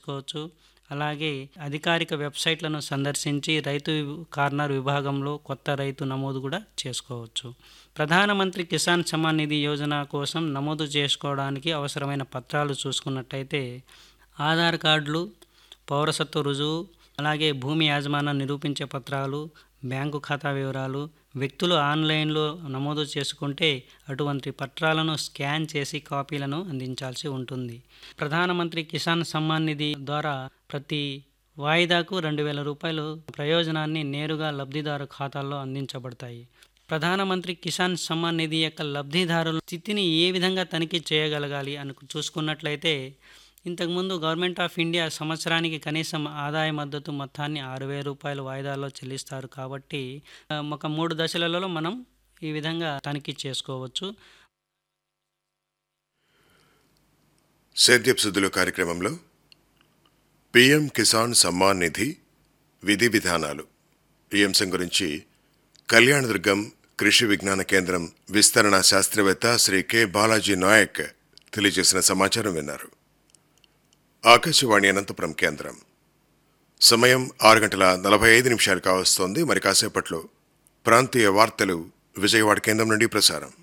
చేసుకోవచ్చు అలాగే అధికారిక వెబ్సైట్లను సందర్శించి రైతు కార్నర్ విభాగంలో కొత్త రైతు నమోదు కూడా చేసుకోవచ్చు ప్రధానమంత్రి కిసాన్ సమ్మాన్ నిధి యోజన కోసం నమోదు చేసుకోవడానికి అవసరమైన పత్రాలు చూసుకున్నట్టయితే ఆధార్ కార్డులు పౌరసత్వ రుజువు అలాగే భూమి యాజమాన్యం నిరూపించే పత్రాలు బ్యాంకు ఖాతా వివరాలు వ్యక్తులు ఆన్లైన్లో నమోదు చేసుకుంటే అటువంటి పత్రాలను స్కాన్ చేసి కాపీలను అందించాల్సి ఉంటుంది ప్రధానమంత్రి కిసాన్ సమ్మాన్ నిధి ద్వారా ప్రతి వాయిదాకు రెండు వేల రూపాయలు ప్రయోజనాన్ని నేరుగా లబ్ధిదారు ఖాతాల్లో అందించబడతాయి ప్రధానమంత్రి కిసాన్ సమ్మాన్ నిధి యొక్క లబ్ధిదారుల స్థితిని ఏ విధంగా తనిఖీ చేయగలగాలి అని చూసుకున్నట్లయితే ఇంతకుముందు గవర్నమెంట్ ఆఫ్ ఇండియా సంవత్సరానికి కనీసం ఆదాయ మద్దతు మొత్తాన్ని ఆరు వేల రూపాయల వాయిదాల్లో చెల్లిస్తారు కాబట్టి ఆ, ఒక మూడు దశలలో మనం ఈ విధంగా తనిఖీ చేసుకోవచ్చు సేద్యపు సుద్దులు కార్యక్రమంలో పిఎం కిసాన్ సమ్మాన్ నిధి విధి విధానాలు ఈ అంశం గురించి కళ్యాణదుర్గం కృషి విజ్ఞాన కేంద్రం విస్తరణ శాస్త్రవేత్త శ్రీ కె బాలాజీ నాయక్ తెలియజేసిన సమాచారం విన్నారు ఆకాశవాణి అనంతపురం కేంద్రం సమయం ఆరు గంటల నలభై ఐదు నిమిషాలు కావస్తోంది మరి కాసేపట్లో ప్రాంతీయ వార్తలు విజయవాడ కేంద్రం నుండి ప్రసారం